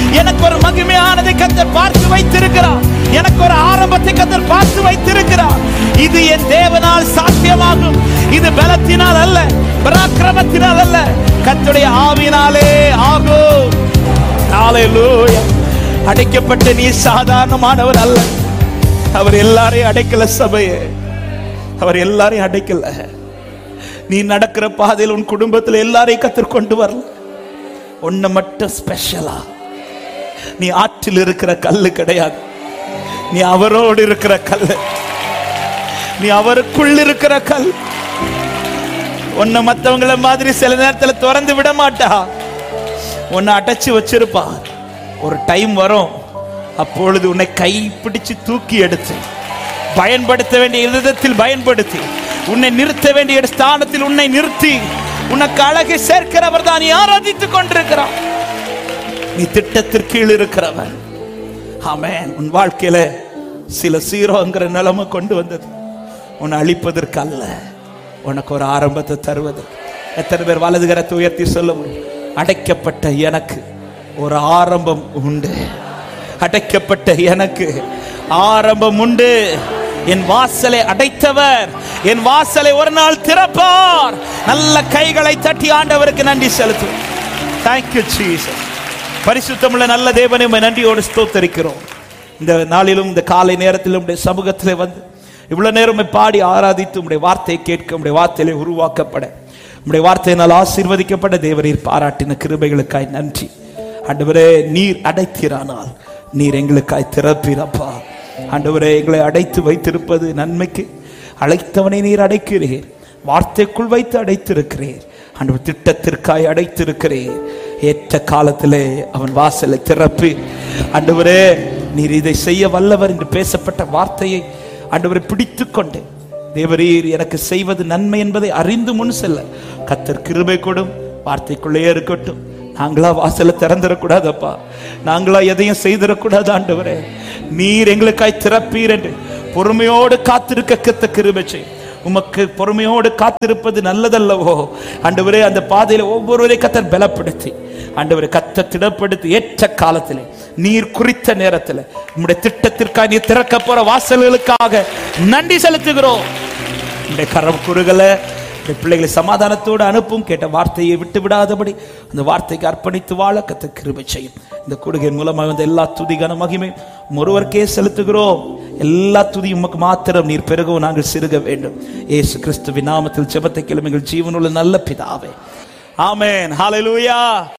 எனக்கு ஒரு மகிமையானதை கத்தர் பார்த்து வைத்திருக்கிறார் எனக்கு ஒரு ஆரம்பத்தை கத்தர் பார்த்து வைத்திருக்கிறார் இது என் தேவனால் சாத்தியமாகும் இது பலத்தினால் அல்ல பராக்கிரமத்தினால் அல்ல கத்துடைய ஆவினாலே ஆகும் ஹalleluya அடைக்கப்பட்ட நீ சாதாரணமானவர் அல்ல அவர் எல்லாரையும் அடைக்கல சபையே அவர் எல்லாரையும் அடைக்கல நீ நடக்கிற பாதையில் உன் குடும்பத்தில் எல்லாரையும் கத்தர் கொண்டு வரல ஒன்ன மட்டும் ஸ்பெஷலா நீ ஆற்றில் இருக்கிற கல்லு கிடையாது நீ அவரோடு இருக்கிற கல்லு நீ அவருக்குள் இருக்கிற கல் உன்னை மத்தவங்கள மாதிரி சில நேரத்துல திறந்து விட மாட்டா உன்னை அடைச்சு வச்சிருப்பா ஒரு டைம் வரும் அப்பொழுது உன்னை கை பிடிச்சு தூக்கி எடுத்து பயன்படுத்த வேண்டிய விதத்தில் பயன்படுத்தி உன்னை நிறுத்த வேண்டிய ஸ்தானத்தில் உன்னை நிறுத்தி உனக்கு அழகை சேர்க்கிறவர் தான் நீ ஆராதித்துக் கொண்டிருக்கிறான் நீ திட்டத்திற்கு கீழ் இருக்கிறவன் ஆமென் உன் வாழ்க்கையில சில சீரோங்கிற நிலைமை கொண்டு வந்தது உன்னை அழிப்பதற்கு அல்ல உனக்கு ஒரு ஆரம்பத்தை தருவதற்கு எத்தனை பேர் வலது கரத்தை உயர்த்தி சொல்ல முடியும் அடைக்கப்பட்ட எனக்கு ஒரு ஆரம்பம் உண்டு அடைக்கப்பட்ட எனக்கு ஆரம்பம் உண்டு என் வாசலை அடைத்தவர் என் வாசலை ஒரு நாள் திறப்பார் நல்ல கைகளை தட்டி ஆண்டவருக்கு நன்றி செலுத்தும் தேங்க்யூ ஜீசஸ் பரிசுத்தமுள்ள நல்ல தேவனை உம்மை நன்றியோடு ஸ்தோத்தரிக்கிறோம் இந்த நாளிலும் இந்த காலை நேரத்திலும் உடைய சமூகத்திலே வந்து இவ்வளவு நேரம் உம்மை பாடி ஆராதித்து உடைய வார்த்தையை கேட்க உடைய வார்த்தையிலே உருவாக்கப்பட உடைய வார்த்தையினால் ஆசீர்வதிக்கப்பட்ட தேவரீர் பாராட்டின கிருபைகளுக்காய் நன்றி ஆண்டவரே நீர் அடைத்தீரானால் நீர் எங்களுக்காய் திறப்பீரப்பா ஆண்டவரே எங்களை அடைத்து வைத்திருப்பது நன்மைக்கு அழைத்தவனை நீர் அடைக்கிறீர் வார்த்தைக்குள் வைத்து அடைத்திருக்கிறீர் ஆண்டவர் திட்டத்திற்காய் அடைத்திருக்கிறீர் ஏற்ற காலத்திலே அவன் வாசலை திறப்பு ஆண்டவரே நீர் இதை செய்ய வல்லவர் என்று பேசப்பட்ட வார்த்தையை ஆண்டவரை பிடித்துக் கொண்டு தேவரீர் எனக்கு செய்வது நன்மை என்பதை அறிந்து முன் செல்ல கத்தர் கிருபை கொடும் வார்த்தைக்குள்ளே இருக்கட்டும் நாங்களா வாசலை திறந்துடக்கூடாதப்பா நாங்களா எதையும் செய்திடக்கூடாது ஆண்டவரே நீர் எங்களுக்காய் திறப்பீர் என்று பொறுமையோடு காத்திருக்க கத்த கிருபை செய்யும் உமக்கு பொறுமையோடு காத்திருப்பது நல்லதல்லவோ ஆண்டவரே அந்த பாதையில ஒவ்வொருவரை கத்தர் பலப்படுத்தி ஆண்டவரை கத்த திடப்படுத்தி ஏற்ற காலத்திலே நீர் குறித்த நேரத்தில் உம்முடைய திட்டத்திற்காக நீர் திறக்க போற வாசல்களுக்காக நன்றி செலுத்துகிறோம் இந்த கரம் குறுகலை இந்த பிள்ளைகளை சமாதானத்தோடு அனுப்பும் கேட்ட வார்த்தையை விட்டு விடாதபடி அந்த வார்த்தைக்கு அர்ப்பணித்து வாழ கத்த கிருபை செய்யும் இந்த கொடுகையின் மூலமாக வந்த எல்லா துதிகான மகிமை ஒருவருக்கே செலுத்துகிறோம் எல்லா துதியும் உமக்கு மாத்திரம் நீர் பெருகவும் நாங்கள் சிறுக வேண்டும் ஏசு கிறிஸ்துவின் நாமத்தில் ஜெபத்தை கிளம்புங்கள் ஜீவனுள்ள நல்ல பிதாவே ஆமென் ஹalleluya